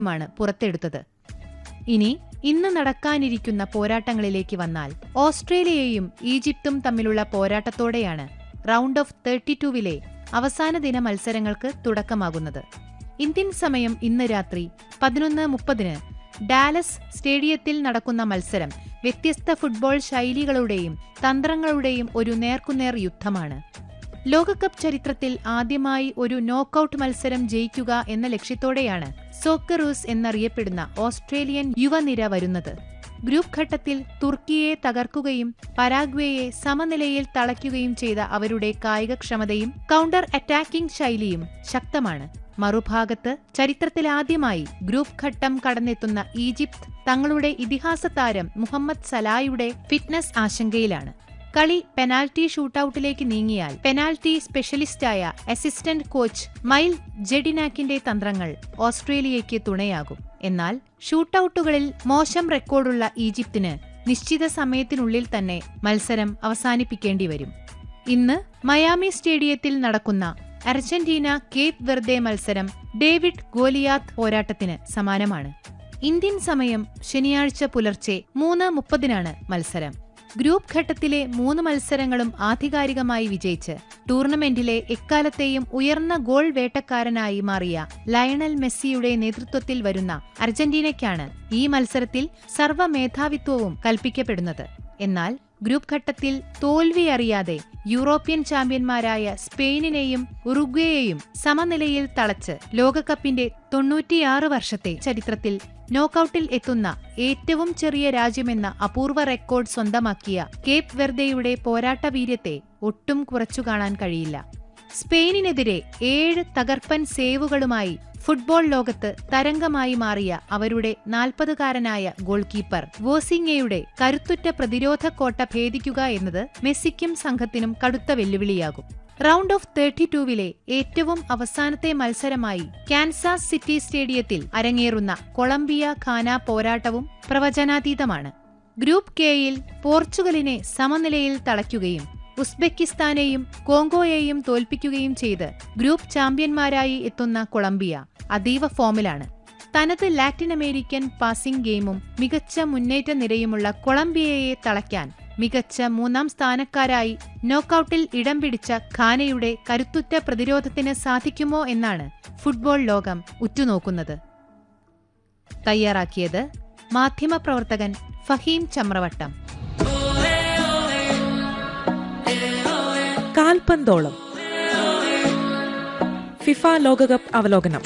മാണ് പുറത്തെടുത്തത് ഇനി ഇന്ന് നടക്കാനിരിക്കുന്ന പോരാട്ടങ്ങളിലേക്ക് വന്നാൽ ഓസ്ട്രേലിയയും ഈജിപ്തും തമ്മിലുള്ള പോരാട്ടത്തോടെയാണ് റൗണ്ട് ഓഫ് തേർട്ടി ടൂവിലെ അവസാന ദിന മത്സരങ്ങൾക്ക് തുടക്കമാകുന്നത് ഇന്ത്യൻ സമയം ഇന്ന് രാത്രി പതിനൊന്ന് മുപ്പതിന് ഡാലസ് സ്റ്റേഡിയത്തിൽ നടക്കുന്ന മത്സരം വ്യത്യസ്ത ഫുട്ബോൾ ശൈലികളുടെയും തന്ത്രങ്ങളുടെയും ഒരു നേർക്കുനേർ യുദ്ധമാണ് ലോകകപ്പ് ചരിത്രത്തിൽ ആദ്യമായി ഒരു നോക്കൌട്ട് മത്സരം ജയിക്കുക എന്ന ലക്ഷ്യത്തോടെയാണ് സോക്കറൂസ് എന്നറിയപ്പെടുന്ന ഓസ്ട്രേലിയൻ യുവനിര വരുന്നത് ഗ്രൂപ്പ് ഘട്ടത്തിൽ തുർക്കിയെ തകർക്കുകയും പരാഗ്വേയെ സമനിലയിൽ തളയ്ക്കുകയും ചെയ്ത അവരുടെ കായികക്ഷമതയും കൗണ്ടർ അറ്റാക്കിംഗ് ശൈലിയും ശക്തമാണ് മറുഭാഗത്ത് ചരിത്രത്തിലാദ്യമായി ഗ്രൂപ്പ് ഘട്ടം കടന്നെത്തുന്ന ഈജിപ്ത് തങ്ങളുടെ ഇതിഹാസ താരം മുഹമ്മദ് സലായുടെ ഫിറ്റ്നസ് ആശങ്കയിലാണ് കളി പെനാൽറ്റി ഷൂട്ടൌട്ടിലേക്ക് നീങ്ങിയാൽ പെനാൽറ്റി സ്പെഷ്യലിസ്റ്റായ അസിസ്റ്റന്റ് കോച്ച് മൈൽ ജെഡിനാക്കിന്റെ തന്ത്രങ്ങൾ ഓസ്ട്രേലിയയ്ക്ക് തുണയാകും എന്നാൽ ഷൂട്ടൌട്ടുകളിൽ മോശം റെക്കോർഡുള്ള ഈജിപ്തിന് നിശ്ചിത സമയത്തിനുള്ളിൽ തന്നെ മത്സരം അവസാനിപ്പിക്കേണ്ടി വരും ഇന്ന് മയാമി സ്റ്റേഡിയത്തിൽ നടക്കുന്ന അർജന്റീന കേപ്പ് വെർദെ മത്സരം ഡേവിഡ് ഗോലിയാത്ത് പോരാട്ടത്തിന് സമാനമാണ് ഇന്ത്യൻ സമയം ശനിയാഴ്ച പുലർച്ചെ മൂന്ന് മുപ്പതിനാണ് മത്സരം ഗ്രൂപ്പ് ഘട്ടത്തിലെ മൂന്ന് മത്സരങ്ങളും ആധികാരികമായി വിജയിച്ച് ടൂർണമെന്റിലെ എക്കാലത്തെയും ഉയർന്ന ഗോൾ വേട്ടക്കാരനായി മാറിയ ലയണൽ മെസ്സിയുടെ നേതൃത്വത്തിൽ വരുന്ന അർജന്റീനയ്ക്കാണ് ഈ മത്സരത്തിൽ സർവ്വമേധാവിത്വവും കൽപ്പിക്കപ്പെടുന്നത് എന്നാൽ ഗ്രൂപ്പ് ഘട്ടത്തിൽ തോൽവി അറിയാതെ യൂറോപ്യൻ ചാമ്പ്യന്മാരായ സ്പെയിനിനെയും ഉറുഗ്വേയെയും സമനിലയിൽ തളച്ച് ലോകകപ്പിന്റെ തൊണ്ണൂറ്റിയാറ് വർഷത്തെ ചരിത്രത്തിൽ നോക്കൌട്ടിൽ എത്തുന്ന ഏറ്റവും ചെറിയ രാജ്യമെന്ന അപൂർവ റെക്കോർഡ് സ്വന്തമാക്കിയ കേപ്പ് വെർദെയുടെ പോരാട്ട വീര്യത്തെ ഒട്ടും കുറച്ചു കാണാൻ കഴിയില്ല സ്പെയിനിനെതിരെ ഏഴ് തകർപ്പൻ സേവുകളുമായി ഫുട്ബോൾ ലോകത്ത് തരംഗമായി മാറിയ അവരുടെ നാൽപ്പതുകാരനായ ഗോൾ കീപ്പർ വോസിംഗയുടെ കരുത്തുറ്റ പ്രതിരോധ കോട്ട ഭേദിക്കുക എന്നത് മെസ്സിക്കും സംഘത്തിനും കടുത്ത വെല്ലുവിളിയാകും റൗണ്ട് ഓഫ് തേർട്ടി ടൂവിലെ ഏറ്റവും അവസാനത്തെ മത്സരമായി കാൻസാസ് സിറ്റി സ്റ്റേഡിയത്തിൽ അരങ്ങേറുന്ന കൊളംബിയ ഖാന പോരാട്ടവും പ്രവചനാതീതമാണ് ഗ്രൂപ്പ് കെയിൽ പോർച്ചുഗലിനെ സമനിലയിൽ തളയ്ക്കുകയും ഉസ്ബെക്കിസ്ഥാനെയും കോങ്കോയെയും തോൽപ്പിക്കുകയും ചെയ്ത് ഗ്രൂപ്പ് ചാമ്പ്യന്മാരായി എത്തുന്ന കൊളംബിയ അതീവ ഫോമിലാണ് തനത് ലാറ്റിൻ അമേരിക്കൻ പാസിംഗ് ഗെയിമും മികച്ച മുന്നേറ്റ നിരയുമുള്ള കൊളംബിയയെ തളയ്ക്കാൻ മികച്ച മൂന്നാം സ്ഥാനക്കാരായി നോക്കൌട്ടിൽ ഇടം പിടിച്ച ഖാനയുടെ കരുത്തുറ്റ പ്രതിരോധത്തിന് സാധിക്കുമോ എന്നാണ് ഫുട്ബോൾ ലോകം ഉറ്റുനോക്കുന്നത് തയ്യാറാക്കിയത് മാധ്യമപ്രവർത്തകൻ ഫഹീം ചമ്രവട്ടം കാൽപന്തോളം ഫിഫ ലോകകപ്പ് അവലോകനം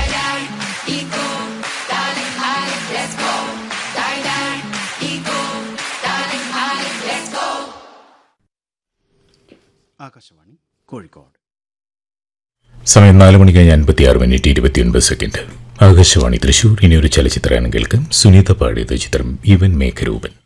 ആകാശവാണി കോഴിക്കോട് സമയം നാല് മണി കഴിഞ്ഞ് അൻപത്തിയാറ് മിനിറ്റ് ഇരുപത്തിയൊൻപത് സെക്കൻഡ് ആകാശവാണി തൃശൂർ ഇനി ഒരു ചലച്ചിത്രഗാനം കേൾക്കാം സുനീത പാടിയത് ചിത്രം ഇവൻ മേഘരൂപൻ